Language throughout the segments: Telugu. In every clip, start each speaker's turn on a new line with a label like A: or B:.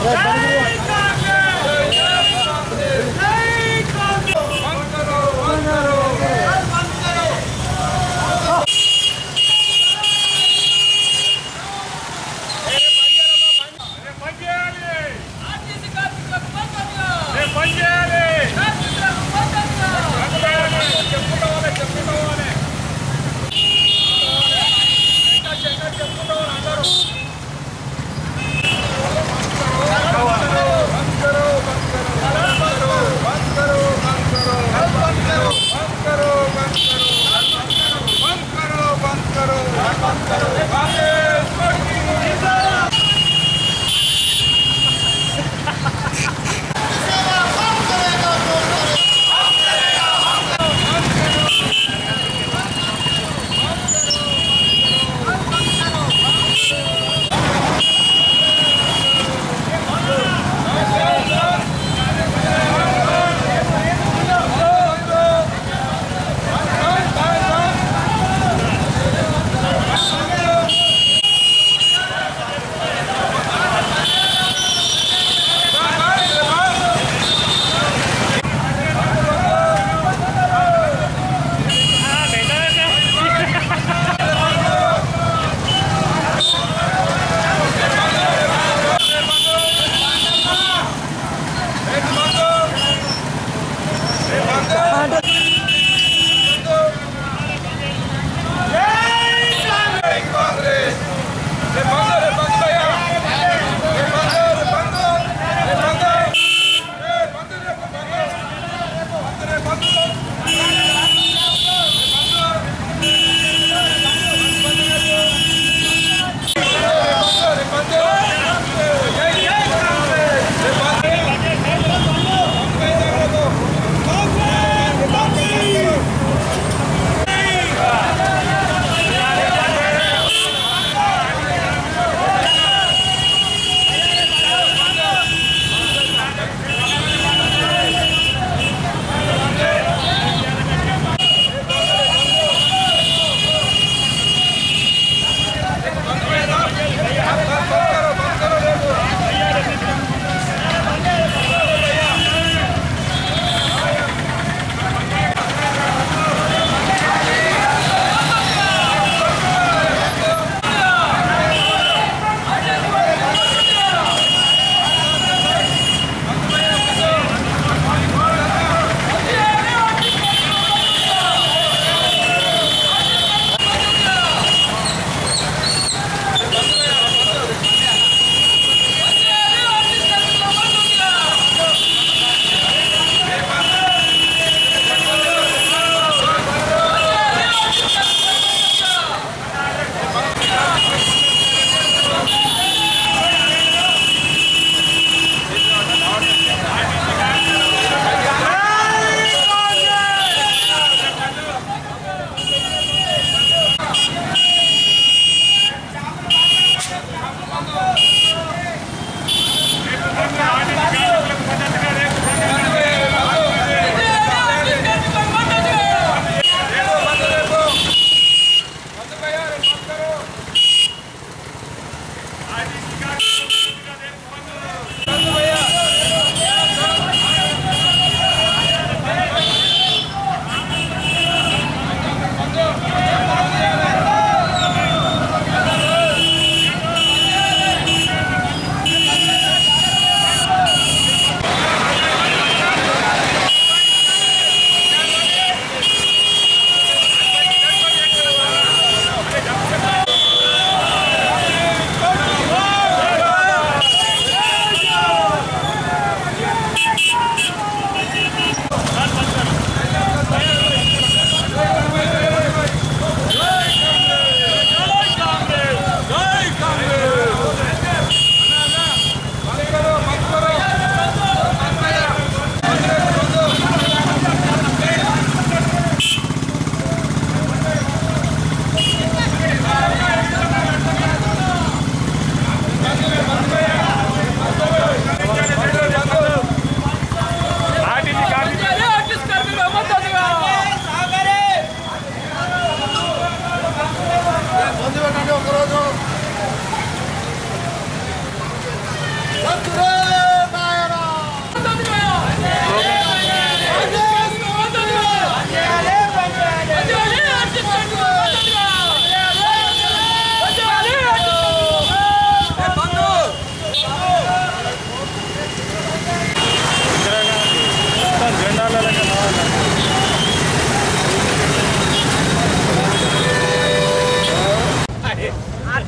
A: చెప్పుకుంటాం అందరూ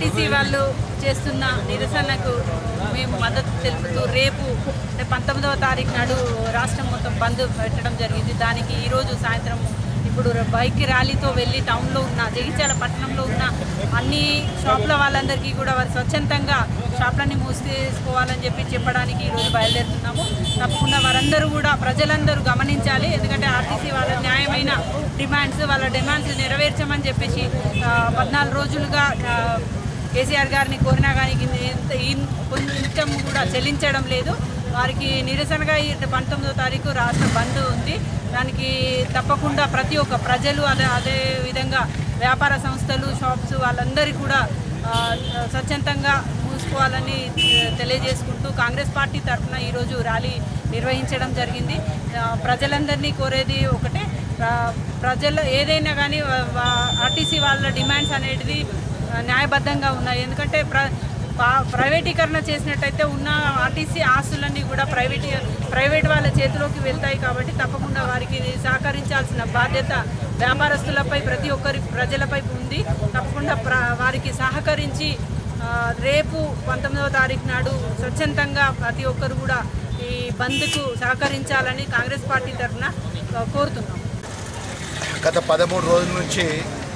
A: ఆర్టీసీ వాళ్ళు చేస్తున్న నిరసనకు మేము మద్దతు తెలుపుతూ రేపు అంటే పంతొమ్మిదవ తారీఖు నాడు రాష్ట్రం మొత్తం బంద్ పెట్టడం జరిగింది దానికి ఈరోజు సాయంత్రం ఇప్పుడు బైక్ ర్యాలీతో వెళ్ళి టౌన్లో ఉన్న జగిత్యాల పట్టణంలో ఉన్న అన్ని షాపుల వాళ్ళందరికీ కూడా వారు స్వచ్ఛందంగా షాపులన్నీ మూసేసుకోవాలని చెప్పి చెప్పడానికి ఈరోజు బయలుదేరుతున్నాము తప్పకుండా వారందరూ కూడా ప్రజలందరూ గమనించాలి ఎందుకంటే ఆర్టీసీ వాళ్ళ న్యాయమైన డిమాండ్స్ వాళ్ళ డిమాండ్స్ నెరవేర్చమని చెప్పేసి ఆ, పద్నాలుగు రోజులుగా ఆ, కేసీఆర్ గారిని కోరినా కానీ ఇంత ఇన్- కొంచెం కూడా చెల్లించడం లేదు వారికి నిరసనగా ఈ పంతొమ్మిదో తారీఖు రాష్ట్ర బంద్ ఉంది దానికి తప్పకుండా ప్రతి ఒక్క ప్రజలు అదే అదే విధంగా వ్యాపార సంస్థలు షాప్స్ వాళ్ళందరూ కూడా ఆ, స్వచ్ఛందంగా మూసుకోవాలని ఆ, తెలియజేసుకుంటూ కాంగ్రెస్ పార్టీ తరఫున ఈరోజు ర్యాలీ నిర్వహించడం జరిగింది ఆ, ప్రజలందరినీ కోరేది ఒకటే ప్ర- ప్రజలు ఏదైనా కానీ ఆర్టీసీ వాళ్ళ డిమాండ్స్ అనేటిది ఆ, న్యాయబద్ధంగా ఉన్నాయి ఎందుకంటే ప్ర పా- ప్రైవేటీకరణ చేసినట్టయితే ఉన్న ఆర్టీసీ ఆస్తులన్నీ కూడా ప్రైవేట్ ప్రైవేట్ వాళ్ళ చేతిలోకి వెళ్తాయి కాబట్టి తప్పకుండా వారికి సహకరించాల్సిన బాధ్యత వ్యాపారస్తులపై ప్రతి ఒక్కరి ప్రజలపై ఉంది తప్పకుండా ప్ర వారికి సహకరించి ఆ, రేపు పంతొమ్మిదవ తారీఖు నాడు స్వచ్ఛందంగా ప్రతి ఒక్కరు కూడా ఈ బంద్కు సహకరించాలని కాంగ్రెస్ పార్టీ తరఫున ఆ, కోరుతున్నాం
B: గత పదమూడు రోజుల నుంచి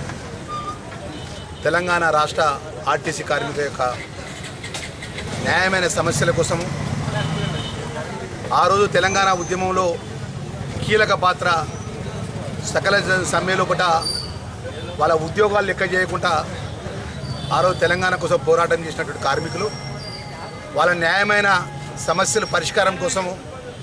B: తెలంగాణ రాష్ట్ర ఆర్టీసీ కార్మికుల యొక్క న్యాయమైన సమస్యల కోసము ఆ రోజు తెలంగాణ ఉద్యమంలో కీలక పాత్ర సకల జ- సమ్మె లోపట వాళ్ళ ఉద్యోగాలు లెక్క చేయకుండా ఆ రోజు తెలంగాణ కోసం పోరాటం చేసినటువంటి కార్మికులు వాళ్ళ న్యాయమైన సమస్యల పరిష్కారం కోసము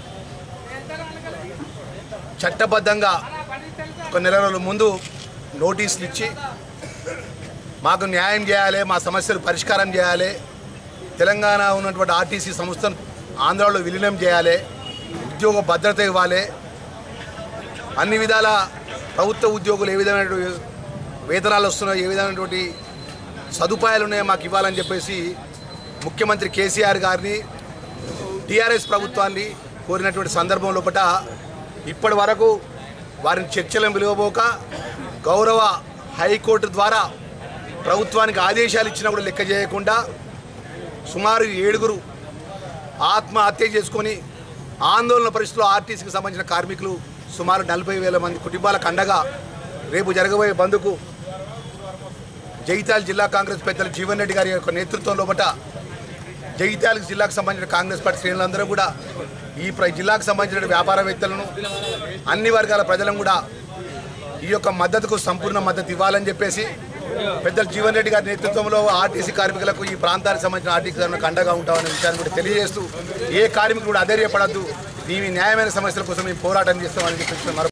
B: చట్టబద్ధంగా ఒక నెల రోజుల ముందు నోటీసులు ఇచ్చి మాకు న్యాయం చేయాలి మా సమస్యలు పరిష్కారం చేయాలి తెలంగాణ ఉన్నటువంటి ఆర్టీసీ సంస్థను ఆంధ్రాలో విలీనం చేయాలి ఉద్యోగ భద్రత ఇవ్వాలి అన్ని విధాల ప్రభుత్వ ఉద్యోగులు ఏ విధమైనటువంటి వేతనాలు వస్తున్నాయో ఏ విధమైనటువంటి సదుపాయాలు ఉన్నాయో మాకు ఇవ్వాలని చెప్పేసి ముఖ్యమంత్రి కేసీఆర్ గారిని టీఆర్ఎస్ ప్రభుత్వాన్ని కోరినటువంటి సందర్భం లోపల ఇప్పటి వరకు వారిని చర్చలను పిలువబోక గౌరవ హైకోర్టు ద్వారా ప్రభుత్వానికి ఆదేశాలు ఇచ్చినా కూడా లెక్క చేయకుండా సుమారు ఏడుగురు ఆత్మహత్య చేసుకొని ఆందోళన పరిస్థితుల్లో ఆర్టీసీకి సంబంధించిన కార్మికులు సుమారు నలభై వేల మంది కుటుంబాలకు అండగా రేపు జరగబోయే బంద్కు జగిత్యాల జిల్లా కాంగ్రెస్ పెద్దలు జీవన్ రెడ్డి గారి యొక్క నేతృత్వంలో బట జగిత్యాల జిల్లాకు సంబంధించిన కాంగ్రెస్ పార్టీ శ్రేణులందరూ కూడా ఈ ప్ర- జిల్లాకు సంబంధించిన వ్యాపారవేత్తలను అన్ని వర్గాల ప్రజలను కూడా ఈ యొక్క మద్దతుకు సంపూర్ణ మద్దతు ఇవ్వాలని చెప్పేసి పెద్దలు జీవన్ రెడ్డి గారి నేతృత్వంలో ఆర్టీసీ కార్మికులకు ఈ ప్రాంతానికి సంబంధించిన ఆర్టీసీ కార్మికులకు అండగా ఉంటామనే విషయాన్ని కూడా తెలియజేస్తూ ఏ కార్మికుడు కూడా అధైర్యపడద్దు దీని న్యాయమైన సమస్యల కోసం మేము పోరాటం చేస్తామని చెప్పేసి మరో